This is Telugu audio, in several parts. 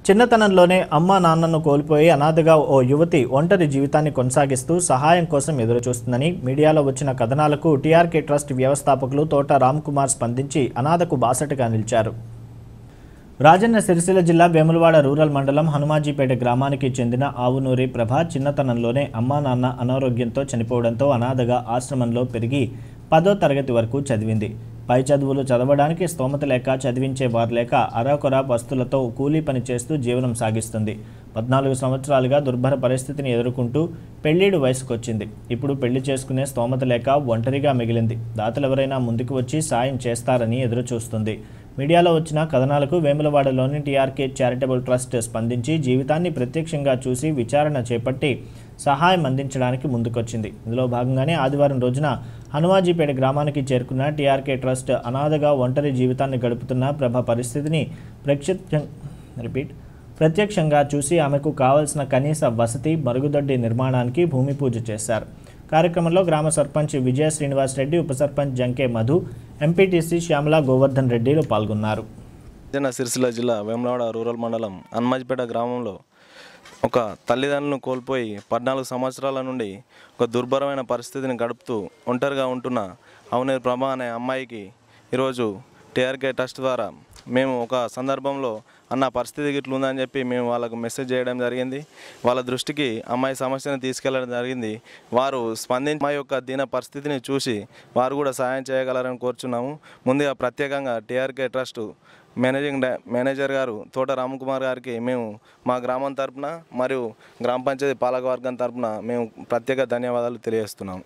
చిన్నతనంలోనే అమ్మా నాన్నను కోల్పోయి అనాథగా ఓ యువతి ఒంటరి జీవితాన్ని కొనసాగిస్తూ సహాయం కోసం ఎదురుచూస్తుందని మీడియాలో వచ్చిన కథనాలకు టీఆర్కే ట్రస్ట్ వ్యవస్థాపకులు తోట రామ్ కుమార్ స్పందించి అనాథకు బాసటగా నిలిచారు రాజన్న సిరిసిల్ల జిల్లా వేములవాడ రూరల్ మండలం హనుమాజీపేట గ్రామానికి చెందిన ఆవునూరి ప్రభ చిన్నతనంలోనే అమ్మా నాన్న అనారోగ్యంతో చనిపోవడంతో అనాథగా ఆశ్రమంలో పెరిగి పదో తరగతి వరకు చదివింది పై చదువులు చదవడానికి స్తోమత లేక చదివించే వారు లేక అరాకొర వస్తువులతో కూలీ పని చేస్తూ జీవనం సాగిస్తుంది పద్నాలుగు సంవత్సరాలుగా దుర్భర పరిస్థితిని ఎదుర్కొంటూ పెళ్లిడు వయసుకొచ్చింది ఇప్పుడు పెళ్లి చేసుకునే స్తోమత లేక ఒంటరిగా మిగిలింది దాతలెవరైనా ముందుకు వచ్చి సాయం చేస్తారని ఎదురు చూస్తుంది మీడియాలో వచ్చిన కథనాలకు వేములవాడలోని టీఆర్కే చారిటబుల్ ట్రస్ట్ స్పందించి జీవితాన్ని ప్రత్యక్షంగా చూసి విచారణ చేపట్టి సహాయం అందించడానికి ముందుకొచ్చింది ఇందులో భాగంగానే ఆదివారం రోజున హనుమాజీపేట గ్రామానికి చేరుకున్న టీఆర్కే ట్రస్ట్ అనాథగా ఒంటరి జీవితాన్ని గడుపుతున్న ప్రభ పరిస్థితిని ప్రత్యక్ష రిపీట్ ప్రత్యక్షంగా చూసి ఆమెకు కావలసిన కనీస వసతి మరుగుదొడ్డి నిర్మాణానికి భూమి పూజ చేశారు కార్యక్రమంలో గ్రామ సర్పంచ్ విజయ శ్రీనివాస్ రెడ్డి ఉప సర్పంచ్ జంకే మధు ఎంపీటీసీ శ్యామల గోవర్ధన్ రెడ్డిలు పాల్గొన్నారు రాజన్న సిరిసిల్ల జిల్లా వేములవాడ రూరల్ మండలం అన్మాజిపేట గ్రామంలో ఒక తల్లిదండ్రులను కోల్పోయి పద్నాలుగు సంవత్సరాల నుండి ఒక దుర్భరమైన పరిస్థితిని గడుపుతూ ఒంటరిగా ఉంటున్న అవునేరు ప్రభా అనే అమ్మాయికి ఈరోజు టీఆర్కే ట్రస్ట్ ద్వారా మేము ఒక సందర్భంలో అన్న పరిస్థితి ఇట్లా ఉందని చెప్పి మేము వాళ్ళకు మెసేజ్ చేయడం జరిగింది వాళ్ళ దృష్టికి అమ్మాయి సమస్యను తీసుకెళ్లడం జరిగింది వారు స్పందించి అమ్మాయి యొక్క దీన పరిస్థితిని చూసి వారు కూడా సహాయం చేయగలరని కోరుచున్నాము ముందుగా ప్రత్యేకంగా టీఆర్కే ట్రస్ట్ మేనేజింగ్ డై- మేనేజర్ గారు తోట రామకుమార్ గారికి మేము మా గ్రామం తరపున మరియు గ్రామ పంచాయతీ పాలకవర్గం తరపున మేము ప్రత్యేక ధన్యవాదాలు తెలియజేస్తున్నాము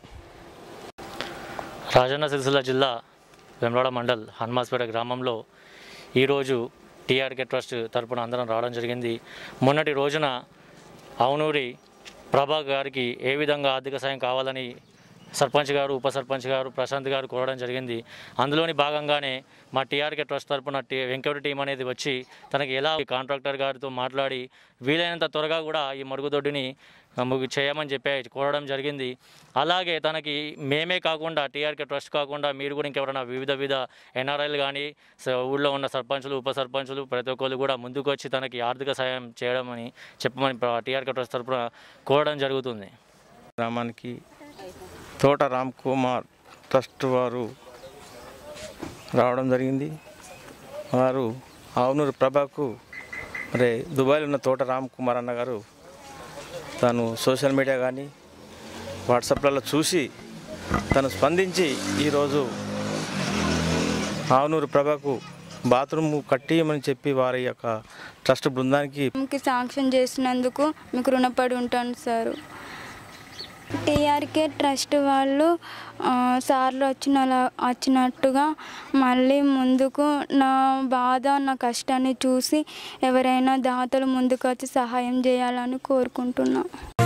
రాజన్న సిరిసిల్ల జిల్లా వెమ్లాడ మండల్ హనుమాస్పేట గ్రామంలో ఈరోజు టీఆర్కే ట్రస్ట్ తరపున అందరం రావడం జరిగింది మొన్నటి రోజున అవునూరి ప్రభా గారికి ఏ విధంగా ఆర్థిక సాయం కావాలని సర్పంచ్ గారు ఉప సర్పంచ్ గారు ప్రశాంత్ గారు కోరడం జరిగింది అందులోని భాగంగానే మా టీఆర్కే ట్రస్ట్ తరపున టీ వెంకట టీం అనేది వచ్చి తనకి ఎలా ఈ కాంట్రాక్టర్ గారితో మాట్లాడి వీలైనంత త్వరగా కూడా ఈ మరుగుదొడ్డిని ఆ, ముగి చేయమని చెప్పి కోరడం జరిగింది అలాగే తనకి మేమే కాకుండా టీఆర్కే ట్రస్ట్ కాకుండా మీరు కూడా ఇంకెవరైనా వివిధ వివిధ ఎన్ఆర్ఐలు కానీ స- ఊళ్ళో ఉన్న సర్పంచులు ఉప సర్పంచులు ప్రతి ఒక్కరు కూడా ముందుకు వచ్చి తనకి ఆర్థిక సాయం చేయడమని చెప్పమని టీఆర్కే ట్రస్ట్ తరపున కోరడం జరుగుతుంది గ్రామానికి తోట రామ్ కుమార్ ట్రస్ట్ వారు రావడం జరిగింది వారు ఆవునూరు ప్రభకు మరి దుబాయ్లో ఉన్న తోట రామ్ కుమార్ అన్న గారు తాను సోషల్ మీడియా కానీ వాట్సాప్లలో చూసి తను స్పందించి ఈరోజు ఆవునూరు ప్రభకు బాత్రూమ్ కట్టియమని చెప్పి వారి యొక్క ట్రస్ట్ బృందానికి కి శాంక్షన్ చేసినందుకు మీకు రుణపడి ఉంటాను సార్ టీఆర్కే ట్రస్ట్ వాళ్ళు ఆ, సార్లు వచ్చిన వచ్చినట్టుగా మళ్ళీ ముందుకు నా బాధ నా కష్టాన్ని చూసి ఎవరైనా దాతలు ముందుకు వచ్చి సహాయం చేయాలని కోరుకుంటున్నా